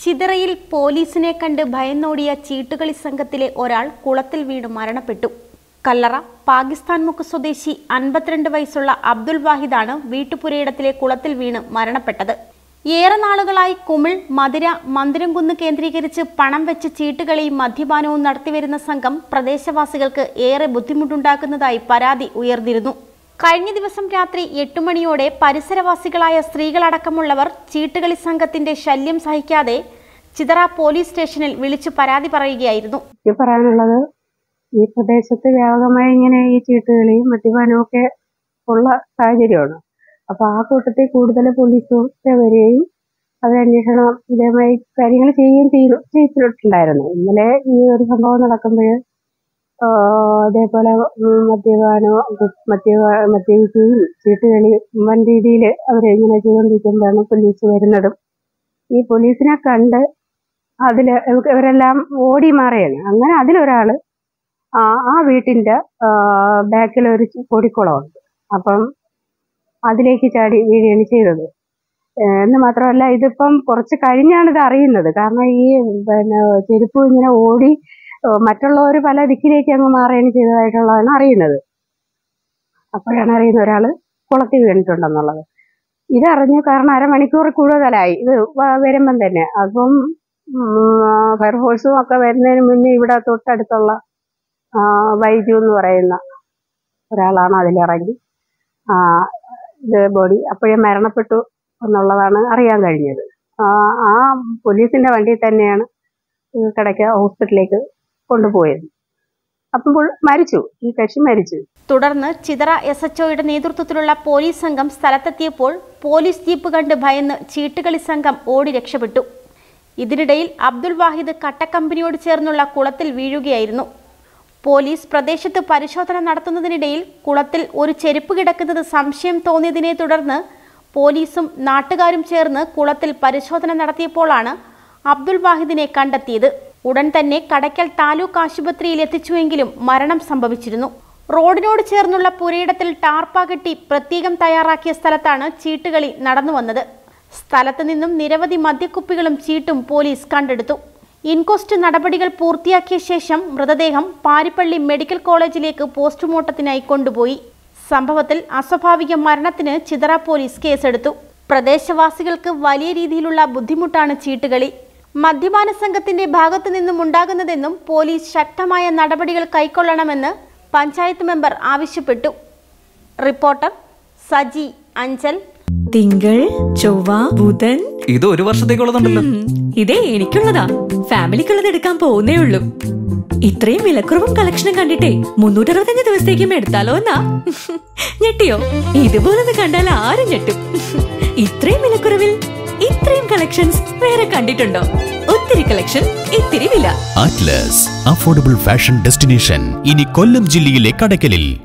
ചിതറയിൽ പോലീസിനെ കണ്ട് ഭയന്നോടിയ ചീട്ടുകളി സംഘത്തിലെ ഒരാൾ കുളത്തിൽ വീണ് മരണപ്പെട്ടു കല്ലറ പാകിസ്ഥാൻ മുക്ക് സ്വദേശി അൻപത്തിരണ്ട് വയസ്സുള്ള അബ്ദുൽ വാഹിദാണ് വീട്ടുപുരയിടത്തിലെ കുളത്തിൽ വീണ് മരണപ്പെട്ടത് ഏറെ നാളുകളായി കുമിൾ മധുര മന്ദിരംകുന്ന് കേന്ദ്രീകരിച്ച് പണം വെച്ച് ചീട്ടുകളിയും മദ്യപാനവും നടത്തിവരുന്ന സംഘം പ്രദേശവാസികൾക്ക് ഏറെ ബുദ്ധിമുട്ടുണ്ടാക്കുന്നതായി പരാതി ഉയർന്നിരുന്നു കഴിഞ്ഞ ദിവസം രാത്രി എട്ടു മണിയോടെ പരിസരവാസികളായ സ്ത്രീകളടക്കമുള്ളവർ ചീട്ടുകളി സംഘത്തിന്റെ ശല്യം സഹിക്കാതെ ചിതറ പോലീസ് സ്റ്റേഷനിൽ വിളിച്ചു പരാതി പറയുകയായിരുന്നു എനിക്ക് പറയാനുള്ളത് ഈ പ്രദേശത്ത് വ്യാപകമായി ഇങ്ങനെ ഈ ചീട്ടുകളിയും മദ്യപാനവും ഒക്കെ ഉള്ള സാഹചര്യമാണ് അപ്പൊ ആ കൂട്ടത്തിൽ കൂടുതൽ പോലീസും ഒക്കെ വരികയും അത് അന്വേഷണം ഇതേമായി കാര്യങ്ങൾ ചെയ്യുകയും ചെയ്തു ചെയ്തിട്ടുണ്ടായിരുന്നു ഇന്നലെ ഈ ഒരു സംഭവം നടക്കുമ്പോൾ അതേപോലെ ഉം, മദ്യപാനവും മദ്യ മദ്യപിക്കുകയും ചീട്ടുകളി വൻ രീതിയിൽ അവരിങ്ങനെ ചെയ്തുകൊണ്ടിരിക്കുമ്പോഴാണ് പോലീസ് വരുന്നതും ഈ പോലീസിനെ കണ്ട് അതില് ഇവ- ഇവരെല്ലാം ഓടി മാറുകയാണ് അങ്ങനെ അതിലൊരാള് ആ ആ വീട്ടിന്റെ ബാക്കിൽ ഒരു ചി- പൊടിക്കുളമുണ്ട് അപ്പം അതിലേക്ക് ചാടി വീഴുകയാണ് ചെയ്തത് ഏഹ് എന്ന് മാത്രമല്ല ഇതിപ്പം കുറച്ച് കഴിഞ്ഞാണ് ഇത് അറിയുന്നത് കാരണം ഈ പിന്നെ ചെരുപ്പ് ഇങ്ങനെ ഓടി മറ്റുള്ളവർ പല ദിക്കിലേക്ക് അങ്ങ് മാറുകയാണ് ചെയ്തതായിട്ടുള്ളതാണ് അറിയുന്നത് അപ്പോഴാണ് അറിയുന്ന ഒരാള് കുളത്തിൽ വീണിട്ടുണ്ടെന്നുള്ളത് ഇതറിഞ്ഞു കാരണം അരമണിക്കൂർ കൂടുതലായി ഇത് വ- വരുമ്പം തന്നെ അപ്പം ഫയർഫോഴ്സും ഒക്കെ വരുന്നതിന് മുന്നേ ഇവിടെ തൊട്ടടുത്തുള്ള ആ, വൈജു എന്ന് പറയുന്ന ഒരാളാണ് അതിലിറങ്ങി ആ, ഇത് ബോഡി അപ്പോഴേ മരണപ്പെട്ടു എന്നുള്ളതാണ് അറിയാൻ കഴിഞ്ഞത് ആ, ആ പോലീസിന്റെ വണ്ടിയിൽ തന്നെയാണ് ഈ കടയ്ക്ക് ഹോസ്പിറ്റലിലേക്ക് കൊണ്ടുപോയത് അപ്പോൾ മരിച്ചു ഈ കക്ഷി മരിച്ചു തുടർന്ന് ചിതറ എസ് എച്ച്ഒയുടെ നേതൃത്വത്തിലുള്ള പോലീസ് സംഘം സ്ഥലത്തെത്തിയപ്പോൾ പോലീസ് ജീപ്പ് കണ്ട് ഭയന്ന് ചീട്ടുകളി സംഘം ഓടി രക്ഷപ്പെട്ടു ഇതിനിടയിൽ അബ്ദുൽ വാഹിദ് കട്ടക്കമ്പനിയോട് ചേർന്നുള്ള കുളത്തിൽ വീഴുകയായിരുന്നു പോലീസ് പ്രദേശത്ത് പരിശോധന നടത്തുന്നതിനിടയിൽ കുളത്തിൽ ഒരു ചെരുപ്പ് കിടക്കുന്നത് സംശയം തോന്നിയതിനെ തുടർന്ന് പോലീസും നാട്ടുകാരും ചേർന്ന് കുളത്തിൽ പരിശോധന നടത്തിയപ്പോഴാണ് അബ്ദുൽ വാഹിദിനെ കണ്ടെത്തിയത് ഉടൻ തന്നെ കടയ്ക്കൽ താലൂക്ക് ആശുപത്രിയിൽ എത്തിച്ചുവെങ്കിലും മരണം സംഭവിച്ചിരുന്നു റോഡിനോട് ചേർന്നുള്ള പുരയിടത്തിൽ ടാർപ്പ കെട്ടി പ്രത്യേകം തയ്യാറാക്കിയ സ്ഥലത്താണ് ചീട്ടുകളി നടന്നു വന്നത് സ്ഥലത്ത് നിന്നും നിരവധി മദ്യക്കുപ്പികളും ചീട്ടും പോലീസ് കണ്ടെടുത്തു ഇൻക്വസ്റ്റ് നടപടികൾ പൂർത്തിയാക്കിയ ശേഷം മൃതദേഹം പാരിപ്പള്ളി മെഡിക്കൽ കോളേജിലേക്ക് പോസ്റ്റ്മോർട്ടത്തിനായി കൊണ്ടുപോയി സംഭവത്തിൽ അസ്വാഭാവിക മരണത്തിന് ചിതറ പോലീസ് കേസെടുത്തു പ്രദേശവാസികൾക്ക് വലിയ രീതിയിലുള്ള ബുദ്ധിമുട്ടാണ് ചീട്ടുകളി മദ്യപാന സംഘത്തിന്റെ ഭാഗത്തു നിന്നും ഉണ്ടാകുന്നതെന്നും പോലീസ് ശക്തമായ നടപടികൾ കൈക്കൊള്ളണമെന്ന് പഞ്ചായത്ത് മെമ്പർ ആവശ്യപ്പെട്ടു റിപ്പോർട്ടർ സജി അഞ്ചൽ തിങ്കൾ ചൊവ്വ ബുധൻ ഇത് ഒരു വർഷത്തേക്കുള്ളതുണ്ടല്ലോ ഉം, ഇതേ എനിക്കുള്ളതാ ഫാമിലിക്കുള്ളത് എടുക്കാൻ പോകുന്നേ ഉള്ളൂ ഇത്രയും വിലക്കുറവും കളക്ഷനും കണ്ടിട്ടേ മുന്നൂറ്ററുപത്തഞ്ച് ദിവസത്തേക്കും എടുത്താലോ എന്നാ ഞെട്ടിയോ ഇതുപോലൊന്ന് കണ്ടാൽ ആരും ഞെട്ടും ഇത്രയും വിലക്കുറവിൽ ഇത്രയും കളക്ഷൻസ് വേറെ കണ്ടിട്ടുണ്ടോ ഒത്തിരി കളക്ഷൻ ഇത്തിരി വില അറ്റ്ലസ് അഫോർഡബിൾ ഫാഷൻ ഡെസ്റ്റിനേഷൻ ഇനി കൊല്ലം ജില്ലയിലെ കടക്കലിൽ